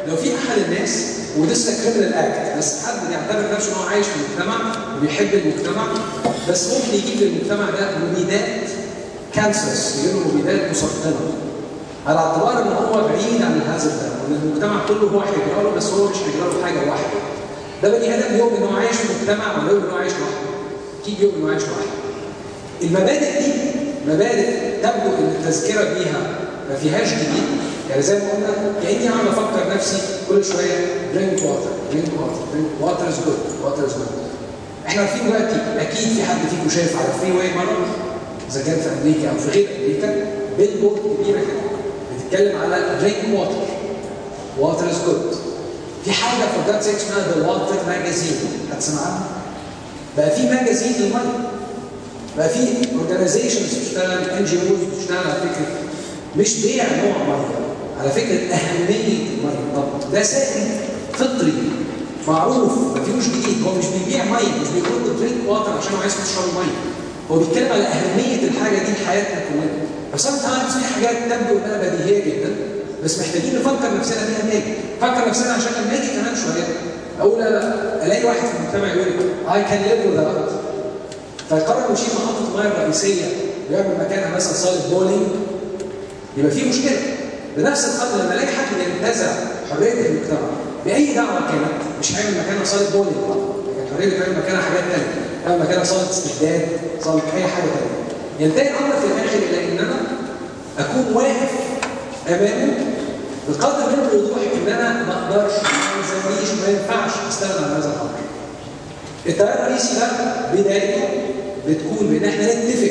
لو في احد الناس ولسه كريمنال اكت بس حد بيعتبر نفسه ان هو عايش في المجتمع وبيحب المجتمع بس ممكن يجيب للمجتمع ده مبيدات كانسرس يجيب له مبيدات مسرطنه على اعتبار ان هو بعيد عن الهزل ده وان المجتمع كله هو هيجرى له بس هو مش هيجرى له حاجه لوحده ده بني ادم يؤمن ان هو عايش في مجتمع ولا يؤمن ان هو عايش لوحده اكيد يؤمن ان هو عايش لوحده المبادئ دي مبادئ تبدو ان التذكره بيها ما فيهاش جديد يعني زي ما قلنا كاني عم افكر نفسي كل شويه درينك واتر درينك واتر درينك واتر از جود واتر از جود احنا عارفين دلوقتي اكيد في حد فيكم شايف على الفري واي مره اذا كان في امريكا او في غير امريكا بيل بورد كبيره كده بتتكلم على درينك واتر واتر از جود في حاجه في جاد سيك اسمها ذا واتر ماجازين هتسمع عنها بقى في ماجازين للميه بقى في اورجانيزيشنز بتشتغل ان جي اوز بتشتغل على فكره مش بيع نوع ميه على فكره اهميه الميه طب ده سائل فطري معروف ما فيهوش جديد هو مش بيبيع ميه مش بيقول له درينك واتر عشان هو عايز تشرب ميه هو بيتكلم على اهميه الحاجه دي في حياتنا كلنا بس انا تعرف في حاجات تبدو انها بديهيه جدا بس محتاجين نفكر نفسنا بيها ناجي نفكر نفسنا عشان لما اجي كمان شويه اقول لا لا الاقي واحد في المجتمع يقول اي كان ليف وذ فيقرر يشيل محطه الميه الرئيسيه ويعمل مكانها مثلا صاله بولينج يبقى في مشكله بنفس القدر لما الاقي حد ينتزع حريه المجتمع باي دعوه كانت مش هيعمل مكانها صاله بولينج يعني حريه يعمل مكانها حاجات ثانيه يعمل مكانها صاله استعداد صاله اي حاجه ثانيه ينتهي الامر في الاخر الى ان انا اكون واقف امامه بقدر من الوضوح ان انا ما اقدرش ما يلزمنيش ما ينفعش استغنى عن هذا الامر. التيار الرئيسي ده بدايته بتكون بان احنا نتفق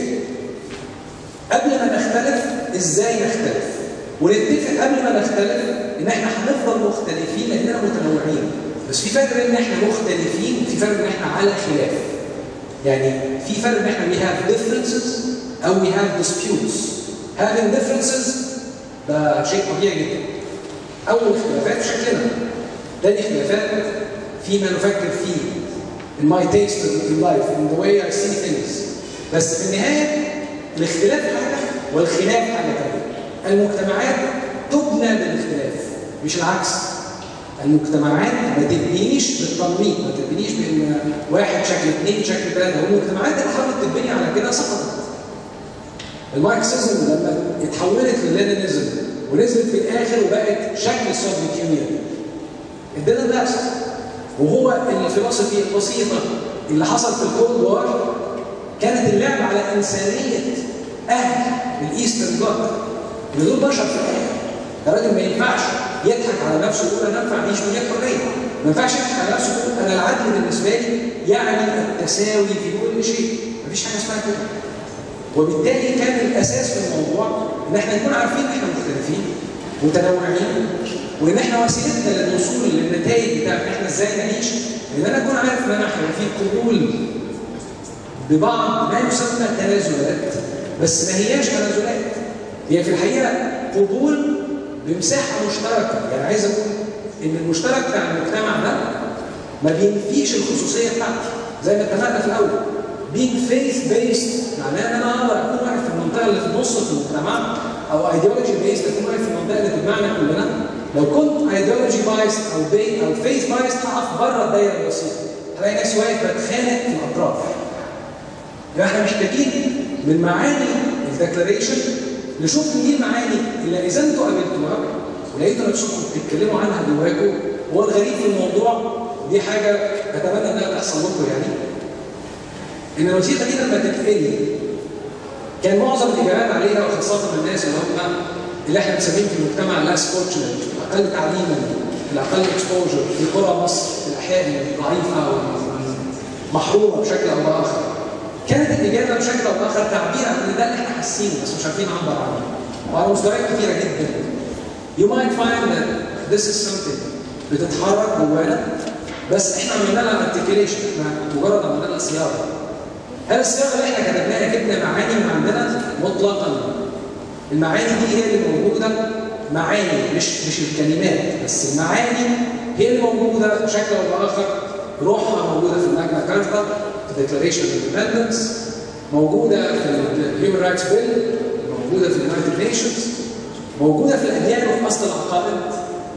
قبل ما نختلف ازاي نختلف ونتفق قبل ما نختلف ان احنا هنفضل مختلفين لاننا متنوعين بس في فرق بين ان احنا مختلفين وفي فرق ان احنا على خلاف يعني في فرق ان احنا we have differences او we have disputes having differences ده شيء طبيعي جدا اول اختلافات في شكلنا تاني اختلافات فيما نفكر فيه in my taste in life in the way I see things بس في النهاية الاختلاف حاجة والخلاف حاجة تانية المجتمعات تبنى بالاختلاف مش العكس المجتمعات ما تبنيش بالتنميط ما تبنيش بان واحد شكل اثنين شكل ثلاثه والمجتمعات اللي حاولت تبني على كده سقطت الماركسيزم لما اتحولت للينينيزم ونزلت في الاخر وبقت شكل السوفيت يونيون ادانا درس وهو الفلسفي البسيطه اللي حصل في الكولد وار كانت اللعب على انسانيه اهل الايسترن بلوك ان دول بشر في الاخر ده راجل ما ينفعش يضحك على نفسه يقول انا انفع اعيش من غير حريه ما ينفعش يضحك على نفسه يقول انا العدل بالنسبه لي يعني التساوي في كل شيء مفيش حاجه اسمها كده وبالتالي كان الاساس في الموضوع ان احنا نكون عارفين ان احنا مختلفين متنوعين وان احنا وسيلتنا للوصول للنتائج بتاع ان احنا ازاي نعيش ان انا اكون عارف ان انا هيبقى في قبول ببعض ما يسمى تنازلات بس ما هياش تنازلات هي في الحقيقه قبول بمساحه مشتركه يعني عايز اقول ان المشترك بتاع المجتمع ده ما بينفيش الخصوصيه بتاعتي زي ما اتفقنا في الاول being faith based معناه ان انا اقدر اكون واقف في المنطقه اللي في النص في المجتمع او ايديولوجي بيست اكون واقف في المنطقه اللي تجمعنا كلنا لو كنت ايديولوجي بايست او بي او فيث بايست هقف بره الدايره الوسيطه هلاقي ناس واقف بتخانق في الاطراف يبقى احنا محتاجين من معاني الديكلاريشن نشوف دي المعاني اللي اذا انتوا قابلتوها ولقيتوا نفسكم بتتكلموا عنها جواكم هو الغريب في الموضوع دي حاجه اتمنى انها تحصل لكم يعني ان الوثيقه دي لما تتقري كان معظم الاجابات عليها وخاصه الناس اللي هم اللي احنا بنسميهم في المجتمع لاس فورتشنت الاقل تعليما الاقل اكسبوجر في قرى مصر في الاحياء الضعيفه والمحرومه بشكل او باخر كانت الاجابه بشكل او باخر تعبير عن ان ده اللي احنا حاسينه بس مش عارفين نعبر عنه وعلى مستويات كثيره جدا You might find that this is something بتتحرك جوانا بس احنا عملنا لها ارتكيليشن احنا مجرد عملنا لها صياغه هل الصياغه اللي احنا كتبناها جبنا معاني من عندنا مطلقا المعاني دي هي اللي موجوده معاني مش مش الكلمات بس المعاني هي اللي موجوده بشكل او باخر روحها موجوده في الماجنا كارتا في ديكلاريشن اوف اندبندنس موجوده في الهيومن رايتس بيل موجوده في اليونايتد نيشنز موجوده في الاديان وفي اصل العقائد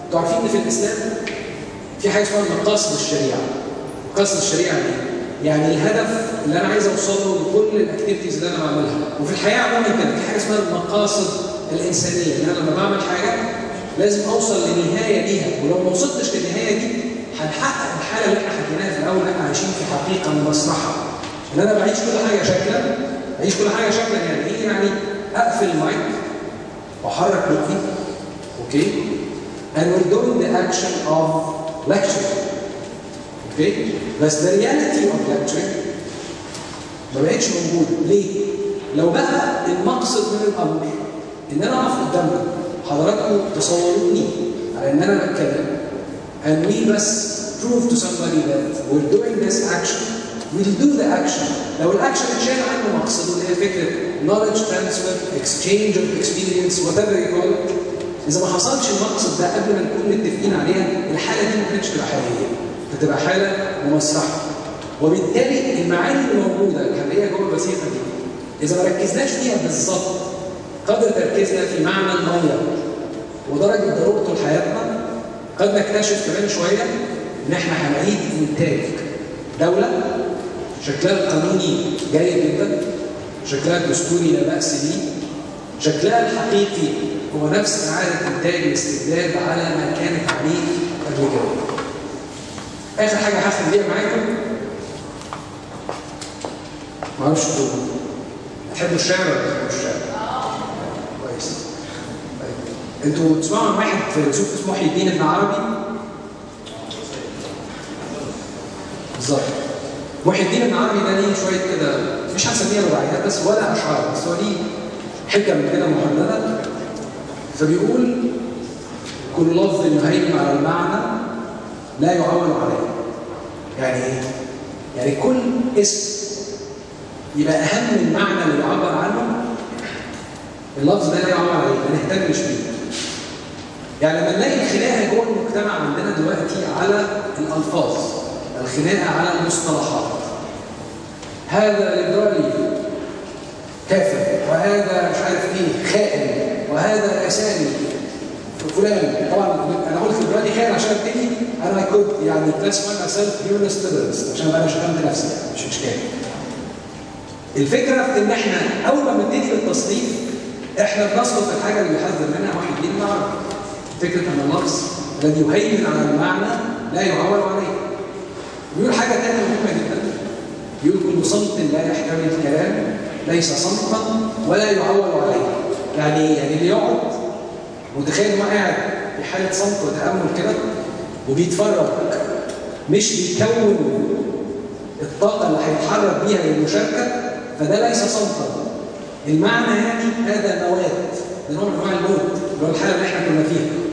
انتوا عارفين ان في الاسلام في حاجه اسمها مقاصد الشريعه مقاصد الشريعه دي يعني الهدف اللي انا عايز اوصله لكل الاكتيفيتيز اللي انا بعملها وفي الحياه عموما كده في حاجه اسمها المقاصد الانسانيه ان انا لما بعمل حاجه لازم اوصل لنهايه ليها ولو ما وصلتش للنهايه دي هنحقق الحاله اللي احنا حكيناها في الاول ان احنا عايشين في حقيقه ممسرحه ان انا بعيش كل حاجه شكلا بعيش كل حاجه شكلا يعني ايه يعني اقفل المايك واحرك بقي اوكي and we're doing the action of lecture اوكي بس the reality of lecturing ما بقتش موجوده ليه؟ لو بقى المقصد من الامر ان انا اقف قدامكم حضراتكم تصوروني على ان انا بتكلم and we بس prove to somebody that we're doing this action we'll do the action لو الاكشن اتشال عنه مقصده اللي هي فكره knowledge transfer exchange of experience whatever you call it اذا ما حصلش المقصد ده قبل ما نكون متفقين عليها الحاله دي ما كانتش تبقى حقيقيه هتبقى حاله ممسرحه وبالتالي المعاني اللي موجوده اللي هي جوه الوثيقه دي اذا ما ركزناش فيها بالظبط قدر تركيزنا في معنى الميه ودرجه ضرورته لحياتنا قد نكتشف كمان شويه ان احنا هنعيد انتاج دوله شكلها القانوني جيد جدا شكلها الدستوري لا باس به شكلها الحقيقي هو نفس اعاده انتاج الاستبداد على ما كانت عليه قبل كده اخر حاجه هختم بيها معاكم ما اعرفش تقولوا تحبوا الشعر ولا تحبوا الشعر؟ كويس طيب انتوا تسمعوا عن واحد فيلسوف اسمه محي الدين ابن عربي بالظبط محي الدين ابن عربي ده ليه شويه كده مش هنسميها رباعيات بس ولا اشعار بس هو ليه حكم كده محدده فبيقول كل لفظ يهيمن على المعنى لا يعول عليه يعني ايه؟ يعني كل اسم يبقى اهم المعنى اللي بيعبر عنه اللفظ ده لا يعبر عليه ما نهتمش بيه يعني لما نلاقي خناقه جوه المجتمع عندنا دلوقتي على الالفاظ الخناقه على المصطلحات هذا ليبرالي كافر وهذا مش عارف ايه خائن وهذا اسامي فلان طبعا انا قلت ليبرالي خائن عشان ابتدي انا كنت يعني كلاسيفاي ماي سيلف هيومنست ليبرالست عشان انا شتمت نفسي يعني مش اشكال الفكره في ان احنا اول ما بنبتدي بالتصنيف احنا بنسقط في الحاجه اللي بيحذر منها واحد دين العرب فكره ان اللفظ الذي يهيمن على المعنى لا يعول عليه بيقول حاجه ثانيه مهمه جدا بيقول كل صمت لا يحتوي الكلام ليس صمتا ولا يعول عليه يعني يعني اللي يقعد متخيل انه قاعد في حاله صمت وتامل كده وبيتفرج مش بيكون الطاقه اللي هيتحرك بيها للمشاركه فده ليس صمتا المعنى يعني هذا مواد ده نوع من انواع الموت اللي هو الحاله اللي احنا كنا فيها